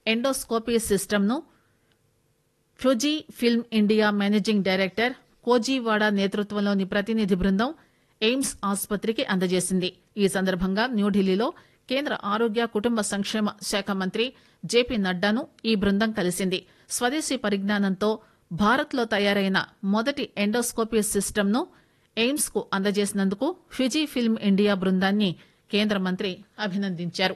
endoscopy సిస్టమ్ను Fuji Film India managing director కోజీవాడ నేతృత్వంలోని ప్రతినిధి బృందం ఎయిమ్స్ ఆసుపత్రికి అందజేసింది ఈ సందర్భంగా న్యూఢిల్లీలో కేంద్ర ఆరోగ్య కుటుంబ సంక్షేమ శాఖ మంత్రి జేపీ నడ్డాను ఈ బృందం కలిసింది స్వదేశీ పరిజ్ఞానంతో భారత్లో తయారైన మొదటి ఎండోస్కోపీ సిస్టమ్ను ఎయిమ్స్ కు అందజేసినందుకు ఫిజీ ఫిల్మ్ ఇండియా బృందాన్ని కేంద్ర మంత్రి అభినందించారు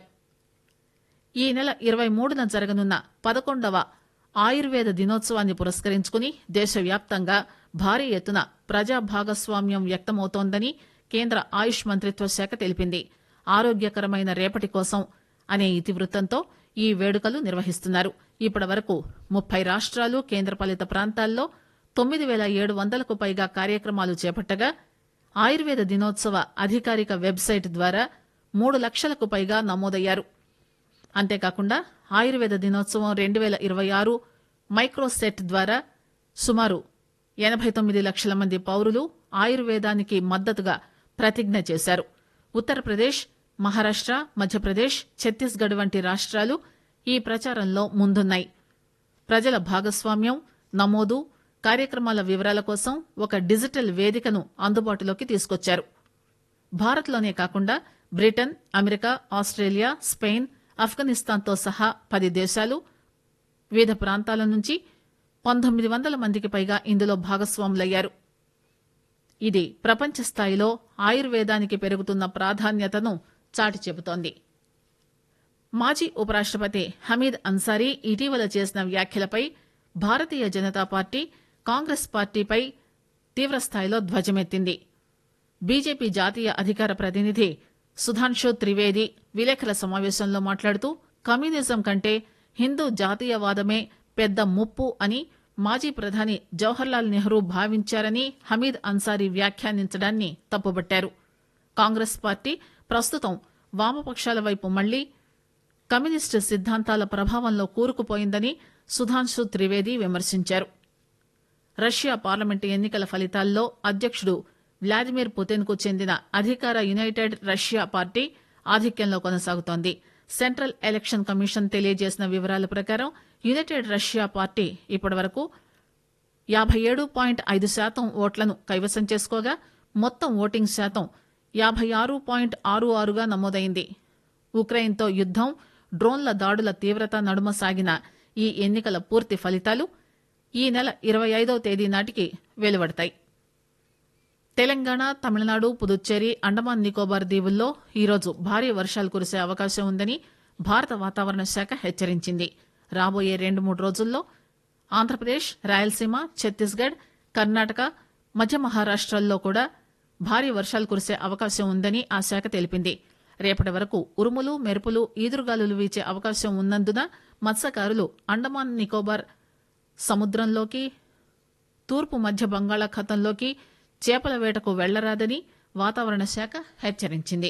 ఈ నెల ఇరవై మూడున జరగనున్న పదకొండవ ఆయుర్వేద దినోత్సవాన్ని పురస్కరించుకుని దేశవ్యాప్తంగా భారీ ఎత్తున ప్రజా భాగస్వామ్యం వ్యక్తమవుతోందని కేంద్ర ఆయుష్ మంత్రిత్వ శాఖ తెలిపింది ఆరోగ్యకరమైన రేపటి కోసం అనే ఇతివృత్తంతో ఈ వేడుకలు నిర్వహిస్తున్నారు ఇప్పటి వరకు ముప్పై రాష్ట్రాలు కేంద్రపాలిత ప్రాంతాల్లో తొమ్మిది పేల ఏడు వందలకు పైగా కార్యక్రమాలు చేపట్టగా ఆయుర్వేద దినోత్సవ అధికారిక వెబ్సైట్ ద్వారా మూడు లక్షలకు పైగా నమోదయ్యారు అంతేకాకుండా ఆయుర్వేద దినోత్సవం రెండు పేల ఇరవై ఆరు మైక్రోసెట్ ద్వారా సుమారు ఎనబై తొమ్మిది లక్షల మంది పౌరులు ఆయుర్వేదానికి మద్దతుగా ప్రతిజ్ఞ చేశారు ఉత్తరప్రదేశ్ మహారాష్ట మధ్యప్రదేశ్ ఛత్తీస్గఢ్ వంటి రాష్ట్రాలు ఈ ప్రచారంలో ముందున్నాయి ప్రజల భాగస్వామ్యం నమోదు కార్యక్రమాల వివరాల కోసం ఒక డిజిటల్ వేదికను అందుబాటులోకి తీసుకొచ్చారు భారత్లోనే కాకుండా బ్రిటన్ అమెరికా ఆస్ట్రేలియా స్పెయిన్ ఆఫ్ఘనిస్తాన్తో సహా పది దేశాలు వివిధ ప్రాంతాల నుంచి పంతొమ్మిది వందల మందికి పైగా ఇందులో భాగస్వాములయ్యారు ఇది ప్రపంచ స్థాయిలో ఆయుర్వేదానికి పెరుగుతున్న ప్రాధాన్యతను చాటి చెబుతోంది మాజీ ఉపరాష్టపతి హమీద్ అన్సారీ ఇటీవల చేసిన వ్యాఖ్యలపై భారతీయ జనతా పార్టీ కాంగ్రెస్ పార్టీపై తీవ్రస్థాయిలో ధ్వజమెత్తింది బీజేపీ జాతీయ అధికార ప్రతినిధి సుధాంశు త్రివేది విలేకరుల సమావేశంలో మాట్లాడుతూ కమ్యూనిజం కంటే హిందూ జాతీయవాదమే పెద్ద ముప్పు అని మాజీ ప్రధాని జవహర్లాల్ నెహ్రూ భావించారని హమీద్ అన్సారీ వ్యాఖ్యానించడాన్ని తప్పుబట్టారు కాంగ్రెస్ పార్టీ ప్రస్తుతం వామపక్షాల వైపు మళ్లీ కమ్యూనిస్టు సిద్ధాంతాల ప్రభావంలో కూరుకుపోయిందని సుధాంశు త్రివేది విమర్శించారు రష్యా పార్లమెంటు ఎన్నికల ఫలితాల్లో అధ్యక్షుడు వ్లాదిమిర్ పుతిన్ కు చెందిన అధికార యునైటెడ్ రష్యా పార్టీ ఆధిక్యంలో కొనసాగుతోంది సెంట్రల్ ఎలక్షన్ కమిషన్ తెలియజేసిన వివరాల ప్రకారం యునైటెడ్ రష్యా పార్టీ ఇప్పటివరకు యాబై ఏడు పాయింట్ ఐదు శాతం ఓట్లను కైవసం చేసుకోగా మొత్తం ఓటింగ్ శాతం యాబై ఆరు పాయింట్ ఆరు ఆరుగా నమోదైంది ఉక్రెయిన్తో యుద్దం డ్రోన్ల దాడుల తీవ్రత నడుమ సాగిన ఈ ఎన్నికల పూర్తి ఫలితాలు ఈ నెల ఇరవై ఐదవ తేదీ నాటికి వెలువడతాయి తెలంగాణ తమిళనాడు పుదుచ్చేరి అండమాన్ నికోబార్ దీవుల్లో ఈరోజు భారీ వర్షాలు కురిసే అవకాశం ఉందని భారత వాతావరణ శాఖ హెచ్చరించింది రాబోయే రెండు మూడు రోజుల్లో ఆంధ్రప్రదేశ్ రాయలసీమ ఛత్తీస్గఢ్ కర్ణాటక మధ్య మహారాష్టల్లో కూడా భారీ వర్షాలు కురిసే అవకాశం ఉందని ఆ శాఖ తెలిపింది రేపటి వరకు ఉరుములు మెరుపులు ఈదురుగాలులు వీచే అవకాశం ఉన్నందున మత్స్యకారులు అండమాన్ నికోబార్ సముద్రంలోకి తూర్పు మధ్య బంగాళాఖాతంలోకి చేపల వేటకు వెళ్లరాదని వాతావరణ శాఖ హెచ్చరించింది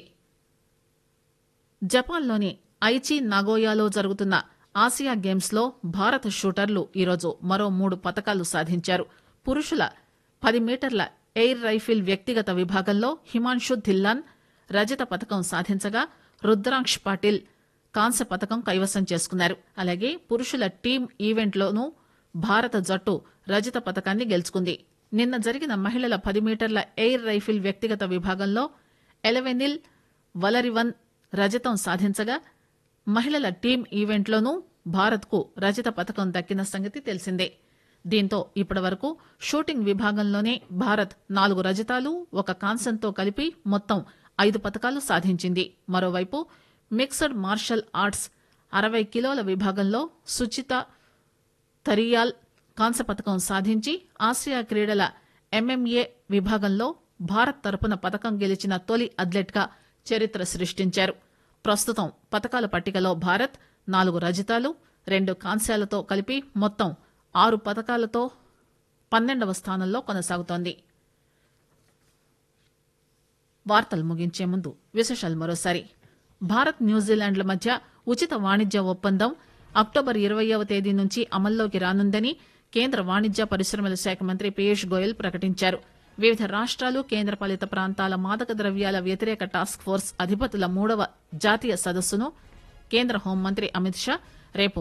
జపాన్లోని ఐచి నాగోయాలో జరుగుతున్న ఆసియా గేమ్స్ లో భారత షూటర్లు ఈరోజు మరో మూడు పతకాలు సాధించారు పురుషుల పది మీటర్ల ఎయిర్ రైఫిల్ వ్యక్తిగత విభాగంలో హిమాన్షు ధిల్లాన్ రజత పతకం సాధించగా రుద్రాంక్ష్ పాటిల్ కాంస్య పతకం కైవసం చేసుకున్నారు అలాగే పురుషుల టీం ఈవెంట్లోనూ భారత జట్టు రజత పతకాన్ని గెలుచుకుంది నిన్న జరిగిన మహిళల పది మీటర్ల ఎయిర్ రైఫిల్ వ్యక్తిగత విభాగంలో ఎలవెనిల్ వలరివన్ రజతం సాధించగా మహిళల టీం ఈవెంట్లోనూ భారత్కు రజత పతకం దక్కిన సంగతి తెలిసిందే దీంతో ఇప్పటివరకు షూటింగ్ విభాగంలోనే భారత్ నాలుగు రజతాలు ఒక కాంస్యంతో కలిపి మొత్తం ఐదు పతకాలు సాధించింది మరోవైపు మిక్స్డ్ మార్షల్ ఆర్ట్స్ అరవై కిలోల విభాగంలో సుచిత తరియాల్ కాంస్య పతకం సాధించి ఆసియా క్రీడల ఎంఎంఏ విభాగంలో భారత్ తరపున పతకం గెలిచిన తొలి అథ్లెట్గా చరిత్ర సృష్టించారు ప్రస్తుతం పతకాల పట్టికలో భారత్ నాలుగు రజతాలు రెండు కాంస్యాలతో కలిపి మొత్తం ఆరు పతకాలతో పన్నెండవ స్థానంలో కొనసాగుతోంది వార్తలు ముగించే ముందు విశేషాలు మరోసారి భారత్ న్యూజిలాండ్ల మధ్య ఉచిత వాణిజ్య ఒప్పందం అక్టోబర్ ఇరవయవ తేదీ నుంచి అమల్లోకి రానుందని కేంద్ర వాణిజ్య పరిశ్రమల శాఖ మంత్రి పీయూష్ గోయల్ ప్రకటించారు వివిధ రాష్ట్రాలు కేంద్రపాలిత ప్రాంతాల మాదక ద్రవ్యాల వ్యతిరేక టాస్క్ ఫోర్స్ అధిపతుల మూడవ జాతీయ సదస్సును కేంద్ర హోంమంత్రి అమిత్ షా రేపు